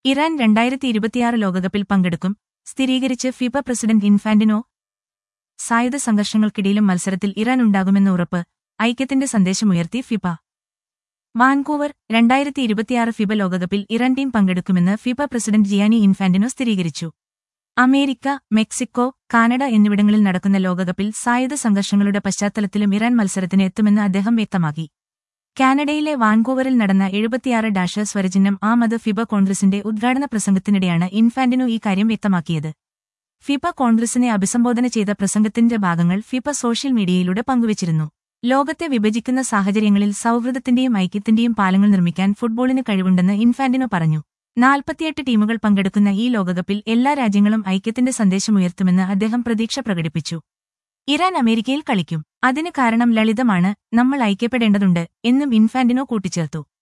Iran രണ്ടായിരത്തി ഇരുപത്തിയാറ് ലോകകപ്പിൽ പങ്കെടുക്കും സ്ഥിരീകരിച്ച് ഫിഫ പ്രസിഡന്റ് ഇൻഫാന്റിനോ സായുധ സംഘർഷങ്ങൾക്കിടയിലും മത്സരത്തിൽ ഇറാൻ ഉണ്ടാകുമെന്ന് ഉറപ്പ് ഐക്യത്തിന്റെ സന്ദേശമുയർത്തി ഫിഫ വാൻകൂവർ രണ്ടായിരത്തി ഇരുപത്തിയാറ് ഫിബ ലോകകപ്പിൽ ഇറാൻ ടീം പങ്കെടുക്കുമെന്ന് ഫിഫ പ്രസിഡന്റ് ജിയാനി ഇൻഫാന്റിനോ സ്ഥിരീകരിച്ചു അമേരിക്ക മെക്സിക്കോ കാനഡ എന്നിവിടങ്ങളിൽ നടക്കുന്ന ലോകകപ്പിൽ സായുധ സംഘർഷങ്ങളുടെ പശ്ചാത്തലത്തിലും ഇറാൻ മത്സരത്തിന് എത്തുമെന്ന് അദ്ദേഹം വ്യക്തമാക്കി കാനഡയിലെ വാൻകൂവറിൽ നടന്ന എഴുപത്തിയാറ് ഡാഷ് സ്വരചിഹ്നം ആ മത് ഫിബ കോൺഗ്രസിന്റെ ഉദ്ഘാടന പ്രസംഗത്തിനിടെയാണ് ഇൻഫാന്റിനോ ഈ കാര്യം വ്യക്തമാക്കിയത് ഫിബ കോൺഗ്രസിനെ അഭിസംബോധന ചെയ്ത പ്രസംഗത്തിന്റെ ഭാഗങ്ങൾ ഫിബ സോഷ്യൽ മീഡിയയിലൂടെ പങ്കുവച്ചിരുന്നു ലോകത്തെ വിഭജിക്കുന്ന സാഹചര്യങ്ങളിൽ സൗഹൃദത്തിന്റെയും ഐക്യത്തിന്റെയും പാലങ്ങൾ നിർമ്മിക്കാൻ ഫുട്ബോളിന് കഴിവുണ്ടെന്ന് ഇൻഫാന്റിനോ പറഞ്ഞു നാൽപ്പത്തിയെട്ട് ടീമുകൾ പങ്കെടുക്കുന്ന ഈ ലോകകപ്പിൽ എല്ലാ രാജ്യങ്ങളും ഐക്യത്തിന്റെ സന്ദേശമുയർത്തുമെന്ന് അദ്ദേഹം പ്രതീക്ഷ പ്രകടിപ്പിച്ചു ഇറാൻ അമേരിക്കയിൽ കളിക്കും അതിന് കാരണം ലളിതമാണ് നമ്മൾ ഐക്യപ്പെടേണ്ടതുണ്ട് എന്നും ഇൻഫാന്റിനോ കൂട്ടിച്ചേർത്തു